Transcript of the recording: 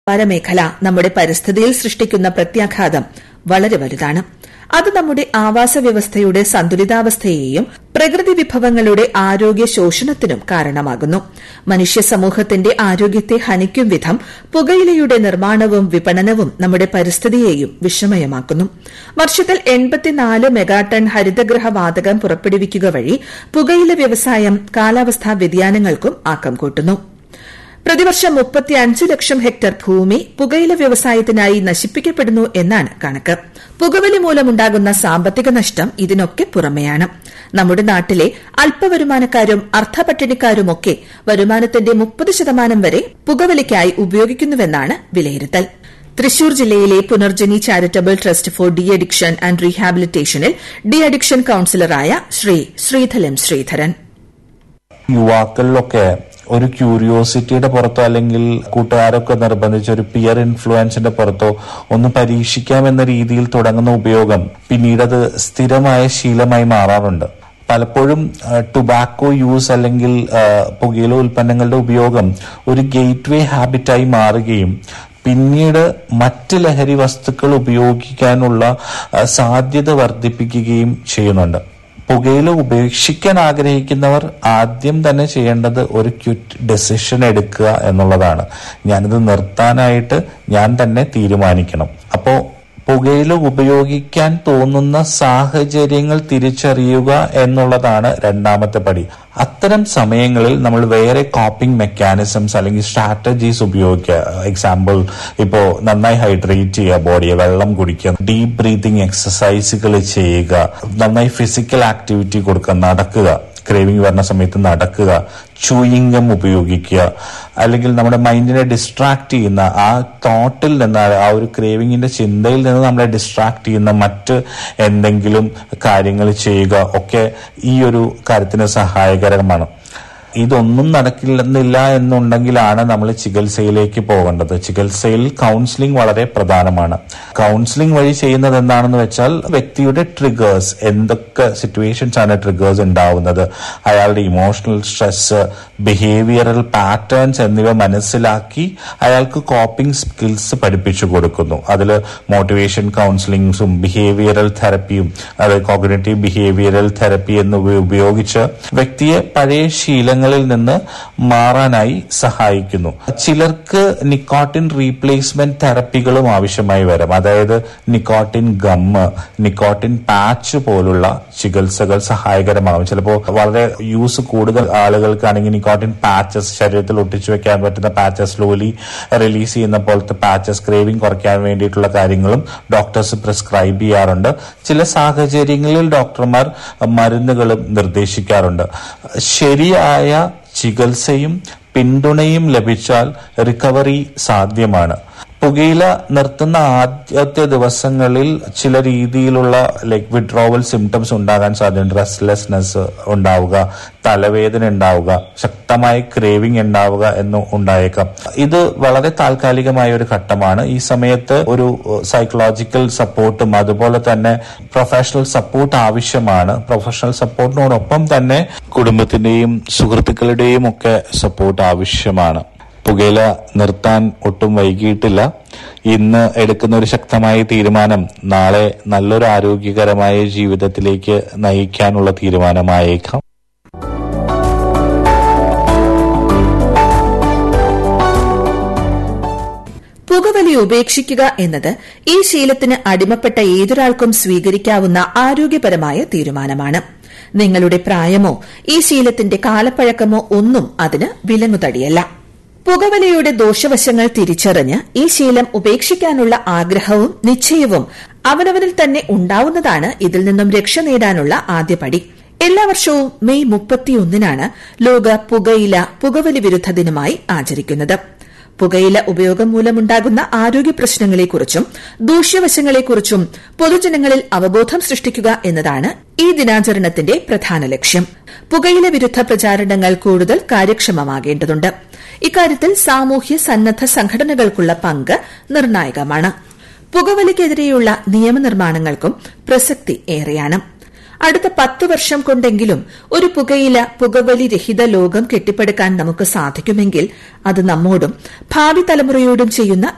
വ്യാപാര മേഖല നമ്മുടെ പരിസ്ഥിതിയിൽ സൃഷ്ടിക്കുന്ന പ്രത്യാഘാതം വളരെ വലുതാണ് അത് നമ്മുടെ ആവാസ വ്യവസ്ഥയുടെ സന്തുലിതാവസ്ഥയെയും പ്രകൃതി വിഭവങ്ങളുടെ ആരോഗ്യ ശോഷണത്തിനും കാരണമാകുന്നു മനുഷ്യ സമൂഹത്തിന്റെ ആരോഗ്യത്തെ ഹനിക്കും വിധം പുകയിലയുടെ നിർമ്മാണവും വിപണനവും നമ്മുടെ പരിസ്ഥിതിയെയും വിഷമയമാക്കുന്നു വർഷത്തിൽ എൺപത്തിനാല് മെഗാടൺ ഹരിതഗൃഹ വാതകം പുറപ്പെടുവിക്കുക വഴി പുകയില വ്യവസായം കാലാവസ്ഥാ വ്യതിയാനങ്ങൾക്കും ആക്കം കൂട്ടുന്നു പ്രതിവർഷം മുപ്പത്തിയഞ്ച് ലക്ഷം ഹെക്ടർ ഭൂമി പുകയില വ്യവസായത്തിനായി നശിപ്പിക്കപ്പെടുന്നു എന്നാണ് കണക്ക് പുകവലി മൂലമുണ്ടാകുന്ന സാമ്പത്തിക നഷ്ടം ഇതിനൊക്കെ പുറമെയാണ് നമ്മുടെ നാട്ടിലെ അല്പവരുമാനക്കാരും അർദ്ധപട്ടിണിക്കാരുമൊക്കെ വരുമാനത്തിന്റെ മുപ്പത് ശതമാനം വരെ പുകവലിക്കായി ഉപയോഗിക്കുന്നുവെന്നാണ് വിലയിരുത്തൽ തൃശൂർ ജില്ലയിലെ Punarjani charitable trust for de addiction and റീഹാബിലിറ്റേഷനിൽ ഡി അഡിക്ഷൻ കൌൺസിലറായ ശ്രീ ശ്രീധലം ശ്രീധരൻ യുവാക്കളിലൊക്കെ ഒരു ക്യൂരിയോസിറ്റിയുടെ പുറത്തോ അല്ലെങ്കിൽ കൂട്ടുകാരൊക്കെ നിർബന്ധിച്ച ഒരു പിയർ ഇൻഫ്ലുവൻസിന്റെ പുറത്തോ ഒന്ന് പരീക്ഷിക്കാമെന്ന രീതിയിൽ തുടങ്ങുന്ന ഉപയോഗം പിന്നീട് അത് സ്ഥിരമായ ശീലമായി മാറാറുണ്ട് പലപ്പോഴും ടുബാക്കോ യൂസ് അല്ലെങ്കിൽ പുകയില ഉൽപ്പന്നങ്ങളുടെ ഉപയോഗം ഒരു ഗേറ്റ് വേ ഹാബിറ്റായി മാറുകയും പിന്നീട് മറ്റ് ലഹരി വസ്തുക്കൾ ഉപയോഗിക്കാനുള്ള സാധ്യത വർദ്ധിപ്പിക്കുകയും ചെയ്യുന്നുണ്ട് പുകയില ഉപേക്ഷിക്കാൻ ആഗ്രഹിക്കുന്നവർ ആദ്യം തന്നെ ചെയ്യേണ്ടത് ഒരു ക്വിറ്റ് ഡെസിഷൻ എടുക്കുക എന്നുള്ളതാണ് ഞാനിത് നിർത്താനായിട്ട് ഞാൻ തന്നെ തീരുമാനിക്കണം അപ്പോ പുകയില ഉപയോഗിക്കാൻ തോന്നുന്ന സാഹചര്യങ്ങൾ തിരിച്ചറിയുക എന്നുള്ളതാണ് രണ്ടാമത്തെ പടി അത്തരം സമയങ്ങളിൽ നമ്മൾ വേറെ കോപ്പിംഗ് മെക്കാനിസംസ് അല്ലെങ്കിൽ സ്ട്രാറ്റജീസ് ഉപയോഗിക്കുക എക്സാമ്പിൾ ഇപ്പോ നന്നായി ഹൈഡ്രേറ്റ് ചെയ്യുക ബോഡിയെ വെള്ളം കുടിക്കുക ഡീപ് ബ്രീതിങ് എക്സസൈസുകൾ ചെയ്യുക നന്നായി ഫിസിക്കൽ ആക്ടിവിറ്റി കൊടുക്കുക നടക്കുക ക്രേവിംഗ് വരുന്ന സമയത്ത് നടക്കുക ചൂയിങ്കം ഉപയോഗിക്കുക അല്ലെങ്കിൽ നമ്മുടെ മൈൻഡിനെ ഡിസ്ട്രാക്ട് ചെയ്യുന്ന ആ തോട്ടിൽ നിന്ന് ആ ഒരു ക്രേവിങ്ങിന്റെ ചിന്തയിൽ നിന്ന് നമ്മളെ ഡിസ്ട്രാക്ട് ചെയ്യുന്ന മറ്റ് എന്തെങ്കിലും കാര്യങ്ങൾ ചെയ്യുക ഒക്കെ ഈ ഒരു കാര്യത്തിന് സഹായകരമാണ് ഇതൊന്നും നടക്കില്ലെന്നില്ല എന്നുണ്ടെങ്കിലാണ് നമ്മൾ ചികിത്സയിലേക്ക് പോകേണ്ടത് ചികിത്സയിൽ കൗൺസിലിംഗ് വളരെ പ്രധാനമാണ് കൗൺസിലിംഗ് വഴി ചെയ്യുന്നത് എന്താണെന്ന് വെച്ചാൽ വ്യക്തിയുടെ ട്രിഗേഴ്സ് എന്തൊക്കെ സിറ്റുവേഷൻസ് ആണ് ട്രിഗേഴ്സ് ഉണ്ടാവുന്നത് അയാളുടെ ഇമോഷണൽ സ്ട്രെസ് ബിഹേവിയറൽ പാറ്റേൺസ് എന്നിവ മനസ്സിലാക്കി അയാൾക്ക് കോപ്പിംഗ് സ്കിൽസ് പഠിപ്പിച്ചു കൊടുക്കുന്നു അതിൽ മോട്ടിവേഷൻ കൗൺസിലിംഗ്സും ബിഹേവിയറൽ തെറപ്പിയും അതായത് കോഗ്നേറ്റീവ് ബിഹേവിയറൽ തെറപ്പി എന്നിവ ഉപയോഗിച്ച് വ്യക്തിയെ പഴയ ശീലങ്ങൾ ശീലങ്ങളിൽ നിന്ന് മാറാനായി സഹായിക്കുന്നു ചിലർക്ക് നിക്കോട്ടിൻ റീപ്ലേസ്മെന്റ് തെറപ്പികളും ആവശ്യമായി വരാം അതായത് നിക്കോട്ടിൻ ഗമ്മ് നിക്കോട്ടിൻ പാച്ച് പോലുള്ള ചികിത്സകൾ സഹായകരമാകും ചിലപ്പോൾ വളരെ യൂസ് കൂടുതൽ ആളുകൾക്കാണെങ്കിൽ നിക്കോട്ടിൻ പാച്ചസ് ശരീരത്തിൽ ഒട്ടിച്ചു വെക്കാൻ പറ്റുന്ന പാച്ചസ് സ്ലോലി റിലീസ് ചെയ്യുന്ന പോലത്തെ പാച്ചസ് ക്രേവിംഗ് കുറയ്ക്കാൻ വേണ്ടിയിട്ടുള്ള കാര്യങ്ങളും ഡോക്ടേഴ്സ് പ്രിസ്ക്രൈബ് ചെയ്യാറുണ്ട് ചില സാഹചര്യങ്ങളിൽ ഡോക്ടർമാർ മരുന്നുകളും നിർദ്ദേശിക്കാറുണ്ട് ശരിയായ ചികിത്സയും പിന്തുണയും ലഭിച്ചാൽ റിക്കവറി സാധ്യമാണ് പുകയില നിർത്തുന്ന ആദ്യത്തെ ദിവസങ്ങളിൽ ചില രീതിയിലുള്ള ലൈക്ക് വിഡ്രോവൽ സിംറ്റംസ് ഉണ്ടാകാൻ സാധ്യതയുണ്ട് റെസ്റ്റ്ലെസ്നെസ് ഉണ്ടാവുക തലവേദന ഉണ്ടാവുക ശക്തമായ ക്രേവിംഗ് ഉണ്ടാവുക എന്ന് ഉണ്ടായേക്കാം ഇത് വളരെ താൽക്കാലികമായ ഒരു ഘട്ടമാണ് ഈ സമയത്ത് ഒരു സൈക്കോളജിക്കൽ സപ്പോർട്ടും അതുപോലെ തന്നെ പ്രൊഫഷണൽ സപ്പോർട്ട് ആവശ്യമാണ് പ്രൊഫഷണൽ സപ്പോർട്ടിനോടൊപ്പം തന്നെ കുടുംബത്തിന്റെയും സുഹൃത്തുക്കളുടെയും ഒക്കെ സപ്പോർട്ട് ആവശ്യമാണ് പുകയില നിർത്താൻ ഒട്ടും വൈകിയിട്ടില്ല ഇന്ന് എടുക്കുന്ന ഒരു ശക്തമായ തീരുമാനം നാളെ നല്ലൊരു ആരോഗ്യകരമായ ജീവിതത്തിലേക്ക് നയിക്കാനുള്ള തീരുമാനമായേക്കാം പുകവലി ഉപേക്ഷിക്കുക എന്നത് ഈ ശീലത്തിന് അടിമപ്പെട്ട ഏതൊരാൾക്കും സ്വീകരിക്കാവുന്ന ആരോഗ്യപരമായ തീരുമാനമാണ് നിങ്ങളുടെ പ്രായമോ ഈ ശീലത്തിന്റെ കാലപ്പഴക്കമോ ഒന്നും അതിന് വിലങ്ങുതടിയല്ല പുകവലിയുടെ ദോഷവശങ്ങൾ തിരിച്ചറിഞ്ഞ് ഈ ശീലം ഉപേക്ഷിക്കാനുള്ള ആഗ്രഹവും നിശ്ചയവും അവനവനിൽ തന്നെ ഉണ്ടാവുന്നതാണ് ഇതിൽ നിന്നും രക്ഷ നേടാനുള്ള ആദ്യപടി എല്ലാ വർഷവും മെയ് മുപ്പത്തിയൊന്നിനാണ് ലോക പുകയില പുകവലി വിരുദ്ധ ദിനമായി ആചരിക്കുന്നത് പുകയില ഉപയോഗം മൂലമുണ്ടാകുന്ന ആരോഗ്യ പ്രശ്നങ്ങളെക്കുറിച്ചും ദൂഷ്യവശങ്ങളെക്കുറിച്ചും പൊതുജനങ്ങളിൽ അവബോധം സൃഷ്ടിക്കുക എന്നതാണ് ഈ ദിനാചരണത്തിന്റെ പ്രധാന ലക്ഷ്യം പുകയില വിരുദ്ധ പ്രചാരണങ്ങൾ കൂടുതൽ കാര്യക്ഷമമാകേണ്ടതുണ്ട് ഇക്കാര്യത്തിൽ സാമൂഹ്യ സന്നദ്ധ സംഘടനകൾക്കുള്ള പങ്ക് നിർണായകമാണ് പുകവലിക്കെതിരെയുള്ള നിയമനിർമ്മാണങ്ങൾക്കും പ്രസക്തി ഏറെയാണ് അടുത്ത പത്ത് വർഷം കൊണ്ടെങ്കിലും ഒരു പുകയില പുകവലി രഹിത ലോകം കെട്ടിപ്പടുക്കാൻ നമുക്ക് സാധിക്കുമെങ്കിൽ അത് നമ്മോടും ഭാവി തലമുറയോടും ചെയ്യുന്ന